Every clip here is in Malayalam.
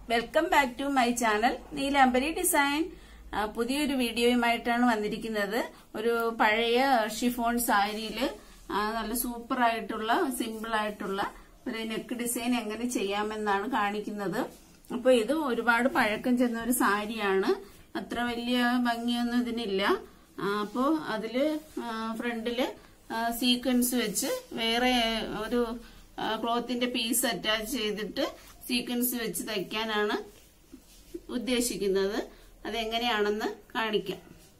welcome back to my channel Neelambari design ആ, പുതിയൊരു വീഡിയോയുമായിട്ടാണ് വന്നിരിക്കുന്നത് ഒരു പഴയ ഷിഫോൺ സാരിയില് ആ, നല്ല സൂപ്പർ ആയിട്ടുള്ള സിമ്പിൾ ആയിട്ടുള്ള ഒരു നെക്ക് ഡിസൈൻ എങ്ങനെ ചെയ്യാമെന്നാണ് കാണിക്കുന്നത് അപ്പൊ ഇത് ഒരുപാട് പഴക്കം ചെന്ന ഒരു സാരിയാണ് അത്ര വലിയ ഭംഗിയൊന്നും ഇതിനില്ല ആ, അപ്പോ അതില് ആ, ഫ്രണ്ടില് സീക്വൻസ് വെച്ച് വേറെ ഒരു ആ, ക്ലോത്തിന്റെ പീസ് അറ്റാച്ച് ചെയ്തിട്ട് സീക്വൻസ് വെച്ച് തയ്ക്കാനാണ് ഉദ്ദേശിക്കുന്നത് അതെങ്ങനെയാണെന്ന് കാണിക്കാം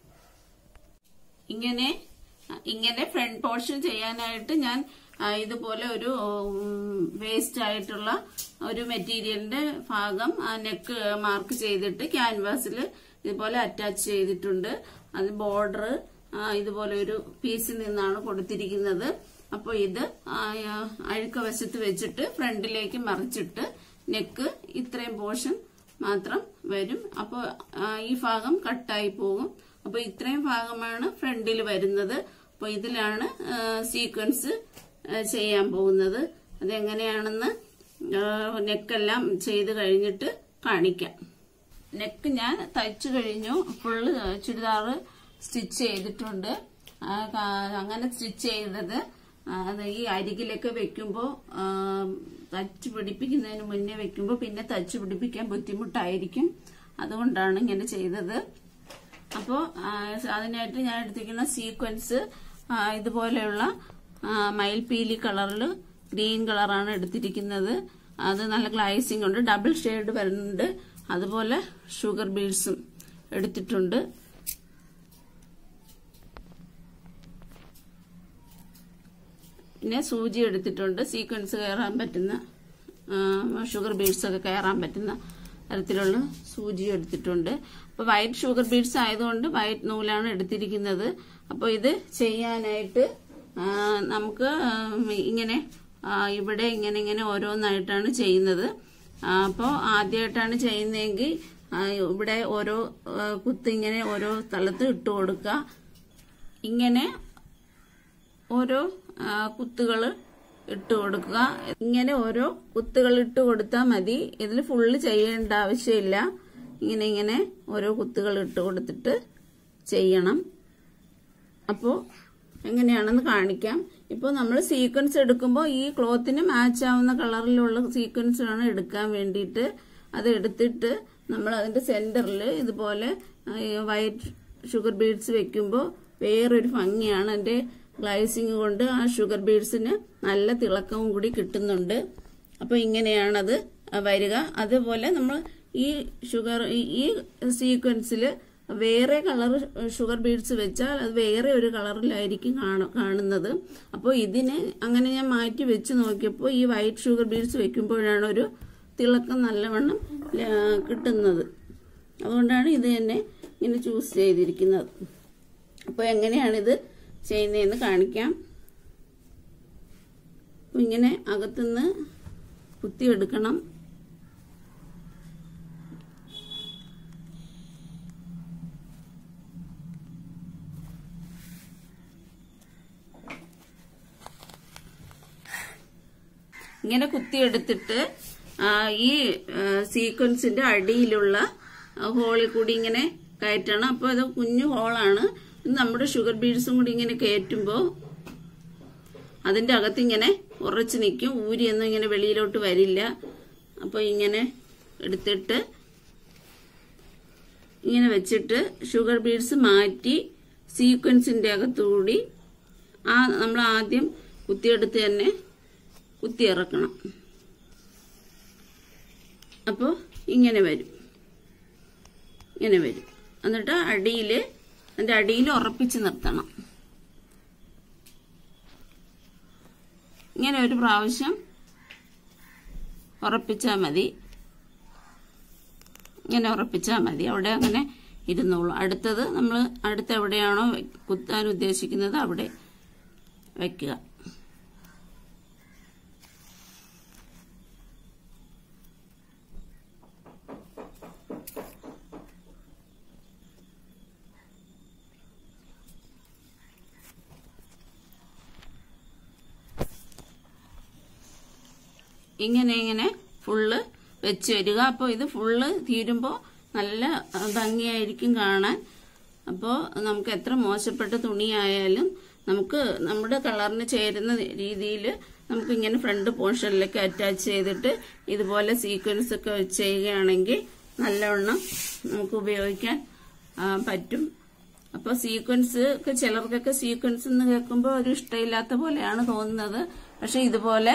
ഇങ്ങനെ ഇങ്ങനെ ഫ്രണ്ട് പോർഷൻ ചെയ്യാനായിട്ട് ഞാൻ ആ, ഇതുപോലെ ഒരു വേസ്റ്റ് ആയിട്ടുള്ള ഒരു മെറ്റീരിയലിന്റെ ഭാഗം നെക്ക് മാർക്ക് ചെയ്തിട്ട് ക്യാൻവാസിൽ ഇതുപോലെ അറ്റാച്ച് ചെയ്തിട്ടുണ്ട് അത് ബോർഡർ ഇതുപോലെ ഒരു പീസിൽ നിന്നാണ് കൊടുത്തിരിക്കുന്നത് അപ്പോൾ ഇത് ആ, അഴുക്ക വശത്ത് വെച്ചിട്ട് ഫ്രണ്ടിലേക്ക് മറിച്ചിട്ട് നെക്ക് ഇത്രയും പോർഷൻ മാത്രം വരും അപ്പോൾ ഈ ഭാഗം കട്ടായി പോകും അപ്പോൾ ഇത്രയും ഭാഗമാണ് ഫ്രണ്ടിൽ വരുന്നത് അപ്പോൾ ഇതിലാണ് സീക്വൻസ് ചെയ്യാൻ പോകുന്നത് അതെങ്ങനെയാണെന്ന് നെക്കെല്ലാം ചെയ്ത് കഴിഞ്ഞിട്ട് കാണിക്കാം നെക്ക് ഞാൻ തയ്ച്ചു കഴിഞ്ഞു ഫുള്ള് ചുരിദാറ് സ്റ്റിച്ച് ചെയ്തിട്ടുണ്ട് ആ, കാ- അങ്ങനെ സ്റ്റിച്ച് ചെയ്തത് ആ, അത് ഈ അരികിലൊക്കെ വെക്കുമ്പോൾ തച്ച് പിടിപ്പിക്കുന്നതിന് മുന്നേ വെക്കുമ്പോൾ പിന്നെ തച്ച് പിടിപ്പിക്കാൻ ബുദ്ധിമുട്ടായിരിക്കും അതുകൊണ്ടാണ് ഇങ്ങനെ ചെയ്തത് അപ്പോൾ അതിനായിട്ട് ഞാൻ എടുത്തിരിക്കുന്ന സീക്വൻസ് ആ, ഇതുപോലെയുള്ള ആ, മയിൽപീലി കളറിൽ ഗ്രീൻ കളറാണ് എടുത്തിരിക്കുന്നത് അത് നല്ല ഗ്ലൈസിംഗ് ഉണ്ട് ഡബിൾ ഷെയ്ഡ് വരുന്നുണ്ട് അതുപോലെ ഷുഗർ ബീഡ്സും എടുത്തിട്ടുണ്ട് പിന്നെ സൂചി എടുത്തിട്ടുണ്ട് സീക്വൻസ് കയറാൻ പറ്റുന്ന ഷുഗർ ബീഡ്സ് ഒക്കെ കയറാൻ പറ്റുന്ന തരത്തിലുള്ള സൂചി എടുത്തിട്ടുണ്ട് അപ്പോൾ വൈറ്റ് ഷുഗർ ബീഡ്സ് ആയതുകൊണ്ട് വൈറ്റ് നൂലാണ് എടുത്തിരിക്കുന്നത് അപ്പോൾ ഇത് ചെയ്യാനായിട്ട് ആ, നമുക്ക് ആ, ഇങ്ങനെ ആ, ഇവിടെ ഇങ്ങനെ ഇങ്ങനെ ഓരോന്നായിട്ടാണ് ചെയ്യുന്നത് അപ്പോൾ ആദ്യമായിട്ടാണ് ചെയ്യുന്നതെങ്കിൽ ആ, ഇവിടെ ഓരോ ആ, കുത്ത് ഇങ്ങനെ ഓരോ സ്ഥലത്ത് ഇട്ട് കൊടുക്കുക ഇങ്ങനെ ഓരോ കുത്തുകൾ ഇട്ട് കൊടുക്കുക ഇങ്ങനെ ഓരോ കുത്തുകൾ ഇട്ട് കൊടുത്താൽ മതി ഇതിൽ ഫുള്ള് ചെയ്യേണ്ട ആവശ്യമില്ല ഇങ്ങനെ ഇങ്ങനെ ഓരോ കുത്തുകൾ ഇട്ട് കൊടുത്തിട്ട് ചെയ്യണം അപ്പോൾ എങ്ങനെയാണെന്ന് കാണിക്കാം ഇപ്പോൾ നമ്മൾ സീക്വൻസ് എടുക്കുമ്പോൾ ഈ ക്ലോത്തിന് മാച്ച് ആവുന്ന കളറിലുള്ള സീക്വൻസ് വേണം എടുക്കാൻ വേണ്ടിയിട്ട് അത് എടുത്തിട്ട് നമ്മൾ അതിന്റെ സെന്ററിൽ ഇതുപോലെ വൈറ്റ് ഷുഗർ ബീഡ്സ് വെക്കുമ്പോൾ വേറൊരു ഭംഗിയാണ് അതിന്റെ ഗ്ലൈസിങ് കൊണ്ട് ആ ഷുഗർ ബീഡ്സിന് നല്ല തിളക്കവും കൂടി കിട്ടുന്നുണ്ട് അപ്പോൾ ഇങ്ങനെയാണത് വരിക അതുപോലെ നമ്മൾ ഈ ഷുഗർ ഈ സീക്വൻസിൽ വേറെ കളർ ഷുഗർ ബീഡ്സ് വെച്ചാൽ അത് വേറെ ഒരു കളറിലായിരിക്കും കാണ- കാണുന്നത് അപ്പോൾ ഇതിന് അങ്ങനെ ഞാൻ മാറ്റി വെച്ച് നോക്കിയപ്പോൾ ഈ വൈറ്റ് ഷുഗർ ബീഡ്സ് വെക്കുമ്പോഴാണ് ഒരു തിളക്കം നല്ലവണ്ണം ആ, കിട്ടുന്നത് അതുകൊണ്ടാണ് ഇത് തന്നെ ഇങ്ങനെ ചൂസ് ചെയ്തിരിക്കുന്നത് അപ്പോൾ എങ്ങനെയാണിത് ചെയ്യുന്നതെന്ന് കാണിക്കാം അപ്പോൾ ഇങ്ങനെ അകത്തുനിന്ന് കുത്തിയെടുക്കണം ഇങ്ങനെ കുത്തിയെടുത്തിട്ട് ആ, ഈ ആ, സീക്വൻസിന്റെ അടിയിലുള്ള ആ, ഹോളിൽ കൂടി ഇങ്ങനെ കയറ്റണം അപ്പോൾ അത് കുഞ്ഞു ഹോളാണ് ഇത് നമ്മുടെ ഷുഗർ ബീഡ്സും കൂടി ഇങ്ങനെ കയറ്റുമ്പോൾ അതിന്റെ അകത്ത് ഇങ്ങനെ ഉറച്ചു നിൽക്കും ഊരിയൊന്നും ഇങ്ങനെ വെളിയിലോട്ട് വരില്ല അപ്പോൾ ഇങ്ങനെ എടുത്തിട്ട് ഇങ്ങനെ വെച്ചിട്ട് ഷുഗർ ബീഡ്സ് മാറ്റി സീക്വൻസിന്റെ അകത്തുകൂടി ആ നമ്മൾ ആദ്യം കുത്തിയെടുത്ത് തന്നെ കുത്തിയിറക്കണം അപ്പോൾ ഇങ്ങനെ വരും ഇങ്ങനെ വരും എന്നിട്ട് അടിയിൽ അതിന്റെ അടിയിൽ ഉറപ്പിച്ച് നിർത്തണം ഇങ്ങനെ ഒരു പ്രാവശ്യം ഉറപ്പിച്ചാൽ മതി ഇങ്ങനെ ഉറപ്പിച്ചാൽ മതി അവിടെ അങ്ങനെ ഇരുന്നോളൂ അടുത്തത് നമ്മൾ അടുത്ത് എവിടെയാണോ വെ- കുത്താൻ ഉദ്ദേശിക്കുന്നത് അവിടെ വയ്ക്കുക ഇങ്ങനെ ഇങ്ങനെ ഫുള്ള് വെച്ച് വരിക അപ്പോൾ ഇത് ഫുള്ള് തീരുമ്പോൾ നല്ല ആ, ഭംഗിയായിരിക്കും കാണാൻ അപ്പോൾ നമുക്ക് എത്ര മോശപ്പെട്ട തുണിയായാലും നമുക്ക് നമ്മുടെ കളറിന് ചേരുന്ന രീതിയിൽ നമുക്ക് ഇങ്ങനെ ഫ്രണ്ട് പോർഷനിലേക്ക് അറ്റാച്ച് ചെയ്തിട്ട് ഇതുപോലെ സീക്വൻസ് ഒക്കെ വെച്ച് ചെയ്യുകയാണെങ്കിൽ നല്ലവണ്ണം നമുക്ക് ഉപയോഗിക്കാൻ ആ, പറ്റും അപ്പോൾ സീക്വൻസ് ഒക്കെ ചിലർക്കൊക്കെ സീക്വൻസ് എന്ന് കേൾക്കുമ്പോൾ ഒരു ഇഷ്ടമില്ലാത്ത പോലെയാണ് തോന്നുന്നത് പക്ഷെ ഇതുപോലെ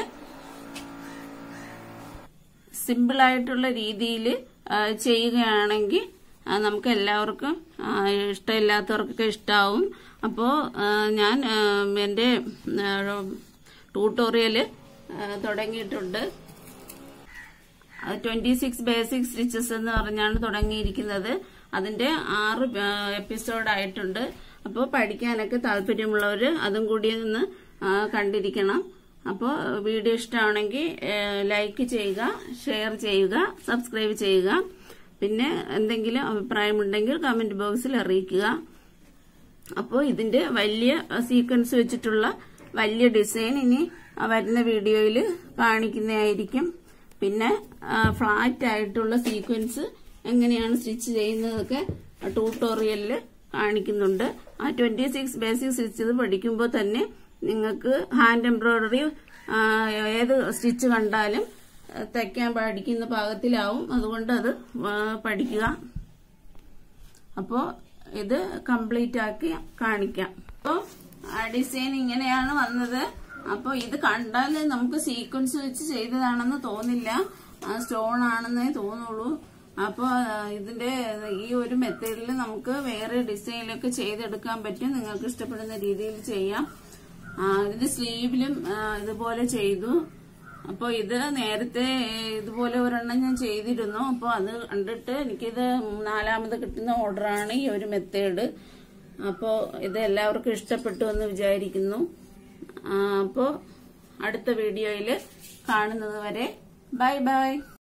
സിമ്പിൾ ആയിട്ടുള്ള രീതിയിൽ ചെയ്യുകയാണെങ്കിൽ ആ, നമുക്ക് എല്ലാവർക്കും ആ, ഇഷ്ടമില്ലാത്തവർക്കൊക്കെ ഇഷ്ടാവും അപ്പോൾ ഞാൻ ആ, എൻ്റെ ട്യൂട്ടോറിയൽ തുടങ്ങിയിട്ടുണ്ട് ട്വന്റി സിക്സ് ബേസിക് സ്റ്റിച്ചസ് എന്ന് പറഞ്ഞാണ് തുടങ്ങിയിരിക്കുന്നത് അതിന്റെ ആറ് എപ്പിസോഡ് ആയിട്ടുണ്ട് അപ്പോൾ പഠിക്കാനൊക്കെ താല്പര്യമുള്ളവർ അതും കൂടി ഒന്ന് ആ, കണ്ടിരിക്കണം അപ്പോൾ വീഡിയോ ഇഷ്ടമാണെങ്കിൽ ലൈക്ക് ചെയ്യുക ഷെയർ ചെയ്യുക സബ്സ്ക്രൈബ് ചെയ്യുക പിന്നെ എന്തെങ്കിലും അഭിപ്രായമുണ്ടെങ്കിൽ കമന്റ് ബോക്സിൽ അറിയിക്കുക അപ്പോൾ ഇതിന്റെ വലിയ സീക്വൻസ് വെച്ചിട്ടുള്ള വലിയ ഡിസൈൻ ഇനി വരുന്ന വീഡിയോയിൽ കാണിക്കുന്നതായിരിക്കും പിന്നെ ഫ്ലാറ്റ് ആയിട്ടുള്ള സീക്വൻസ് എങ്ങനെയാണ് സ്റ്റിച്ച് ചെയ്യുന്നതൊക്കെ ട്യൂട്ടോറിയലിൽ കാണിക്കുന്നുണ്ട് ആ ട്വന്റി സിക്സ് ബേസിക് സ്റ്റിച്ചത് പഠിക്കുമ്പോൾ തന്നെ നിങ്ങൾക്ക് ഹാൻഡ് എംബ്രോയിഡറി ഏത് സ്റ്റിച്ച് കണ്ടാലും ആ, തയ്ക്കാൻ പഠിക്കുന്ന പാകത്തിലാവും അതുകൊണ്ട് അത് ആ, പഠിക്കുക അപ്പോൾ ഇത് കംപ്ലീറ്റ് ആക്കി കാണിക്കാം അപ്പോൾ ഡിസൈൻ ഇങ്ങനെയാണ് വന്നത് അപ്പോൾ ഇത് കണ്ടാൽ നമുക്ക് സീക്വൻസ് വെച്ച് ചെയ്തതാണെന്ന് തോന്നില്ല സ്റ്റോൺ ആണെന്നേ തോന്നുള്ളൂ അപ്പോൾ ഇതിന്റെ ഈ ഒരു മെത്തേഡിൽ നമുക്ക് വേറെ ഡിസൈനിലൊക്കെ ചെയ്തെടുക്കാൻ പറ്റും നിങ്ങൾക്ക് ഇഷ്ടപ്പെടുന്ന രീതിയിൽ ചെയ്യാം ആ, ഇതിന്റെ സ്ലീവിലും ആ, ഇതുപോലെ ചെയ്തു അപ്പോൾ ഇത് നേരത്തെ ഏഹ്, ഇതുപോലെ ഒരെണ്ണം ഞാൻ ചെയ്തിരുന്നു അപ്പോൾ അത് കണ്ടിട്ട് എനിക്കിത് നാലാമത് കിട്ടുന്ന ഓർഡറാണ് ഈ ഒരു മെത്തേഡ് അപ്പോൾ ഇത് എല്ലാവർക്കും ഇഷ്ടപ്പെട്ടു എന്ന് വിചാരിക്കുന്നു അപ്പോൾ അടുത്ത വീഡിയോയിൽ കാണുന്നത് വരെ ബൈ ബൈ